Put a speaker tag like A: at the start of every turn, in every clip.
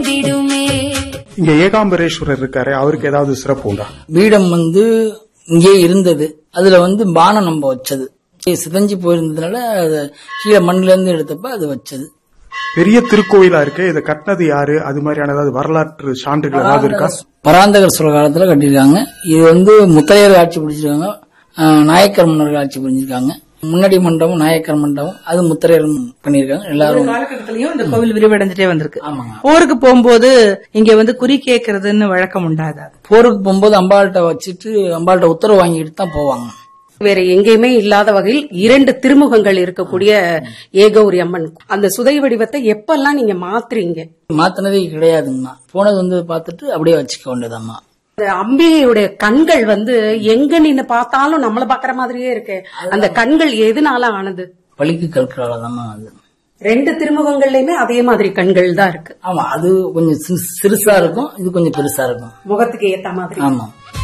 A: வந்திடுமே
B: இங்க ஏகாம்பரேஸ்வரர் இருக்காரு அவருக்கு ஏதாவது சிறப்பு உண்டா
C: பீடம் வந்து இங்கே இருந்தது அதுல வந்து பானம் நம்ம வச்சது சிதஞ்சு போயிருந்ததுனால அது கீழே மண்ணுல இருந்து எடுத்தப்ப அது வச்சது
B: பெரிய திருக்கோயிலா இருக்கு இதை கட்டினது யாரு அது மாதிரியான ஏதாவது வரலாற்று சான்றுகள் ஏதாவது இருக்கா
C: பராந்தகர் சோழ காலத்துல கட்டியிருக்காங்க இது வந்து முத்தையர் ஆட்சி பிடிச்சிருக்காங்க அஹ், நாயக்கர் மன்னர்கள் ஆட்சி புரிஞ்சிருக்காங்க முன்னாடி மண்டபம் நாயக்கர் மண்டபம் அது முத்தையர் பண்ணியிருக்காங்க எல்லாரும்
D: காலகட்டத்திலயும் இந்த கோவில் விரிவடைஞ்சிட்டே வந்திருக்கு
C: ஆமாங்க
D: போருக்கு போகும்போது இங்க வந்து குறி கேட்கறதுன்னு வழக்கம் உண்டாதா
C: போருக்கு போகும்போது அம்பாள்கிட்ட வச்சுட்டு அம்பாள்கிட்ட உத்தரவு வாங்கிட்டு தான் போவாங்க
E: வேற எங்கேயுமே இல்லாத வகையில் இரண்டு திருமுகங்கள் இருக்கக்கூடிய ஏகௌரி அம்மன் அந்த சுதை வடிவத்தை எப்பெல்லாம் நீங்க மாத்துறீங்க
C: மாத்தினதே கிடையாதுங்கண்ணா போனது வந்து பார்த்துட்டு அப்படியே வச்சுக்க வேண்டியதாம்மா
E: அந்த அம்பிகையுடைய கண்கள் வந்து எங்க நின்னு பார்த்தாலும் நம்மள பாக்குற மாதிரியே இருக்கு அந்த கண்கள் எதனால ஆனது
C: பளிக்கு கற்களாலதாம்மா அது
E: ரெண்டு திருமுகங்கள்லயுமே அதே மாதிரி கண்கள் தான் இருக்கு
C: ஆமா அது கொஞ்சம் சிறு- சிறுசா இருக்கும் இது கொஞ்சம் பெருசா இருக்கும்
E: முகத்துக்கு ஏத்த மாதிரி
C: ஆமா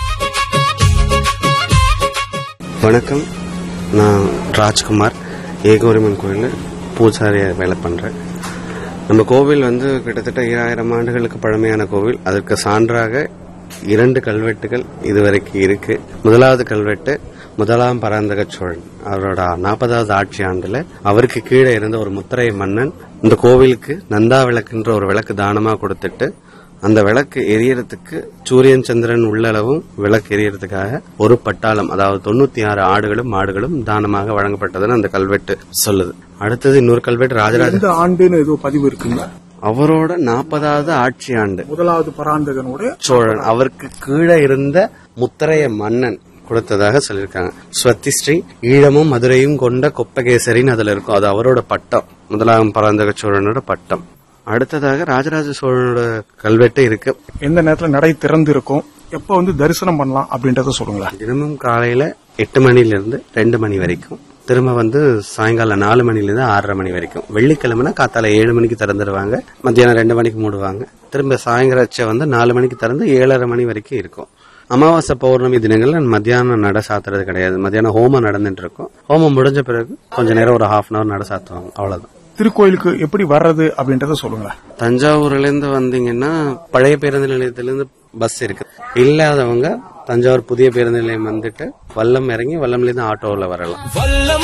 F: வணக்கம் நான் ராஜ்குமார் ஏகோரிமன் கோயில் பூசாரியா வேலை பண்றேன் நம்ம கோவில் வந்து கிட்டத்தட்ட ஏழாயிரம் ஆண்டுகளுக்கு பழமையான கோவில் அதற்கு சான்றாக இரண்டு கல்வெட்டுகள் இதுவரைக்கும் இருக்கு முதலாவது கல்வெட்டு முதலாம் பராந்தக சோழன் அவரோட நாற்பதாவது ஆட்சி ஆண்டுல அவருக்கு கீழே இருந்த ஒரு முத்திரை மன்னன் இந்த கோவிலுக்கு நந்தா விளக்குன்ற ஒரு விளக்கு தானமா கொடுத்துட்டு அந்த விளக்கு எரியறதுக்கு சூரியன் சந்திரன் உள்ளளவும் விளக்கு எரியறதுக்காக ஒரு பட்டாளம் அதாவது தொண்ணூத்தி ஆறு ஆடுகளும் மாடுகளும் தானமாக வழங்கப்பட்டதுன்னு அந்த கல்வெட்டு சொல்லுது அடுத்தது இன்னொரு கல்வெட்டு ராஜராஜ
B: எந்த ஆண்டுன்னு ஏதோ பதிவு இருக்குங்களா
F: அவரோட நாற்பதாவது ஆட்சி ஆண்டு
B: முதலாவது பராந்தகனுடைய
F: சோழன் அவருக்கு கீழே இருந்த முத்தரைய மன்னன் கொடுத்ததாக சொல்லியிருக்காங்க ஸ்வத்திஸ்ரீ ஈழமும் மதுரையும் கொண்ட கொப்பகேசரின்னு அதுல இருக்கும் அது அவரோட பட்டம் முதலாம் பராந்தக சோழனோட பட்டம் அடுத்ததாக ராஜராஜ சோழனோட கல்வெட்டு இருக்கு
B: எந்த நேரத்துல நடை திறந்து இருக்கும் எப்ப வந்து தரிசனம் பண்ணலாம் அப்படின்றத சொல்லுங்களேன்
F: தினமும் காலையில எட்டு மணில இருந்து ரெண்டு மணி வரைக்கும் திரும்ப வந்து சாயங்காலம் நாலு மணில இருந்து ஆறரை மணி வரைக்கும் வெள்ளிக்கிழமைனா காத்தால ஏழு மணிக்கு திறந்துருவாங்க மத்தியானம் ரெண்டு மணிக்கு மூடுவாங்க திரும்ப சாயங்காலச்ச வந்து நாலு மணிக்கு திறந்து ஏழரை மணி வரைக்கும் இருக்கும் அமாவாசை பௌர்ணமி தினங்கள்ல மத்தியானம் நட சாத்துறது கிடையாது மத்தியானம் ஹோமம் நடந்துட்டு இருக்கும் ஹோமம் முடிஞ்ச பிறகு கொஞ்ச நேரம் ஒரு ஹாஃப் அன் அவர் நட சாத்துவாங்க அவ்வளவுதான்
B: திருக்கோயிலுக்கு எப்படி வர்றது அப்படின்றத சொல்லுங்களேன்
F: தஞ்சாவூர்ல இருந்து வந்தீங்கன்னா பழைய பேருந்து நிலையத்திலிருந்து பஸ் இருக்கு இல்லாதவங்க தஞ்சாவூர் புதிய பேருந்து நிலையம் வந்துட்டு வல்லம் இறங்கி வல்லம்ல இருந்து ஆட்டோவில் வரலாம்